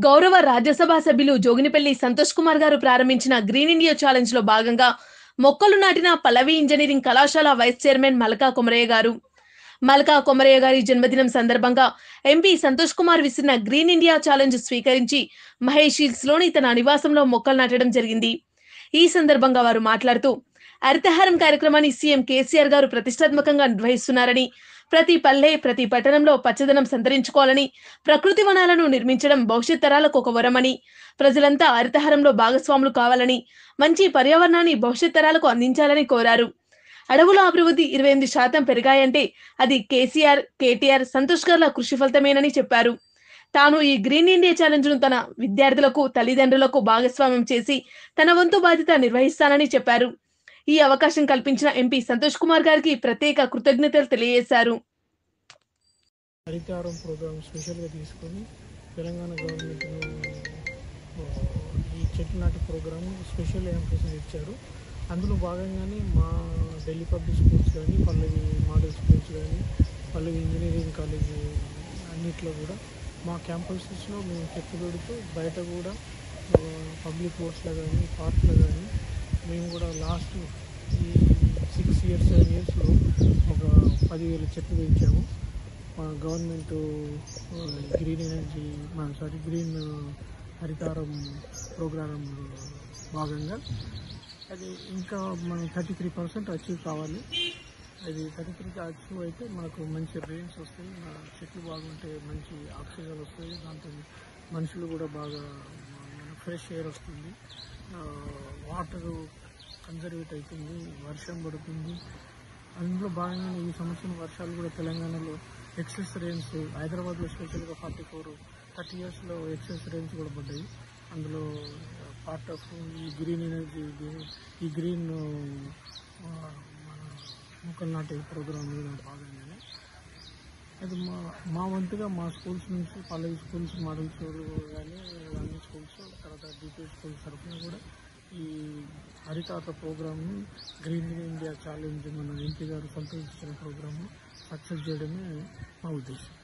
గౌరవ రాజ్యసభ సభ్యులు జోగినిపల్లి సంతోష్ కుమార్ గారు ప్రారంభించిన గ్రీన్ ఇండియా ఛాలెంజ్ లో భాగంగా మొక్కలు నాటిన పల్లవి ఇంజనీరింగ్ కళాశాల వైస్ చైర్మన్ మల్కా కొమరయ్య గారు మల్కా కొమరయ్య గారి జన్మదినం సందర్భంగా ఎంపీ సంతోష్ కుమార్ విసిరిన గ్రీన్ ఇండియా ఛాలెంజ్ స్వీకరించి మహేష్ హిల్స్ లోని తన నివాసంలో మొక్కలు నాటడం జరిగింది ఈ సందర్భంగా వారు మాట్లాడుతూ హరితహారం కార్యక్రమాన్ని సీఎం కేసీఆర్ గారు ప్రతిష్టాత్మకంగా నిర్వహిస్తున్నారని ప్రతి పల్లె ప్రతి పట్టణంలో పచ్చదనం సంతరించుకోవాలని ప్రకృతి వనాలను నిర్మించడం భవిష్యత్ తరాలకు ఒక వరమని ప్రజలంతా హరితహారంలో భాగస్వాములు కావాలని మంచి పర్యావరణాన్ని భవిష్యత్ తరాలకు అందించాలని కోరారు అడవుల అభివృద్ధి ఇరవై ఎనిమిది శాతం పెరిగాయంటే అది కేసీఆర్ కేటీఆర్ సంతోష్ గార్ల కృషి ఫలితమేనని చెప్పారు తాను ఈ గ్రీన్ ఇండియా ఛాలెంజ్ ను తన విద్యార్థులకు తల్లిదండ్రులకు భాగస్వామ్యం చేసి తన వంతు బాధ్యత నిర్వహిస్తానని చెప్పారు ఈ అవకాశం కల్పించిన ఎంపీ సంతోష్ కుమార్ గారికి ప్రత్యేక కృతజ్ఞతలు తెలియజేశారు హరితారం ప్రోగ్రామ్ స్పెషల్గా తీసుకొని తెలంగాణ గవర్నమెంట్ ఈ చెట్టు నాటి ప్రోగ్రామ్ స్పెషల్ ఎంఫోసిస్ ఇచ్చారు అందులో భాగంగానే మా ఢిల్లీ పబ్లిక్ స్కూల్స్ కానీ పల్లవి మోడల్ స్కూల్స్ కానీ పల్లవి ఇంజనీరింగ్ కాలేజ్ అన్నిట్లో కూడా మా క్యాంపసెస్లో మేము చెట్లు పెడుతూ బయట కూడా పబ్లిక్ రోడ్స్లో కానీ పార్క్లో కానీ మేము కూడా లాస్ట్ ఈ సిక్స్ ఇయర్స్ సెవెన్ ఇయర్స్లో ఒక పదివేల చెట్లు పెంచాము మా గవర్నమెంట్ గ్రీన్ ఎనర్జీ మా సారీ గ్రీన్ హరితారం ప్రోగ్రాం భాగంగా అది ఇంకా మనం థర్టీ త్రీ పర్సెంట్ అచీవ్ కావాలి అది థర్టీ త్రీ అచీవ్ అయితే మనకు మంచి రెయిన్స్ వస్తాయి మన చెట్లు బాగుంటే మంచి ఆక్సిజన్ వస్తుంది దాంతో మనుషులు కూడా బాగా ఫ్రెష్ ఎయిర్ వస్తుంది వాటర్ కన్జర్వేట్ అవుతుంది వర్షం పడుతుంది అందులో భాగంగా ఈ సంవత్సరం వర్షాలు కూడా తెలంగాణలో ఎక్సెస్ రెయిన్స్ హైదరాబాద్లో స్పెషల్గా ఫార్టీ ఫోర్ థర్టీ ఇయర్స్లో ఎక్సెస్ రెయిన్స్ కూడా పడ్డాయి అందులో పార్ట్ ఆఫ్ ఈ గ్రీన్ ఎనర్జీ ఈ గ్రీన్ మన మొక్కలు నాటే ప్రోగ్రామ్ మీద భాగంగానే అది మా మా వంతుగా మా స్కూల్స్ నుంచి కాలేజ్ స్కూల్స్ మోడల్ స్కూల్ కానీ అన్ని స్కూల్స్ తర్వాత డిపి స్కూల్స్ తరఫున కూడా ఈ హరితాత ప్రోగ్రామ్ని గ్రీన్ ఇండియా ఛాలెంజ్ మన ఎంపీ గారు సంతోషించిన ప్రోగ్రామ్ను సక్సెస్ చేయడమే మా ఉద్దేశం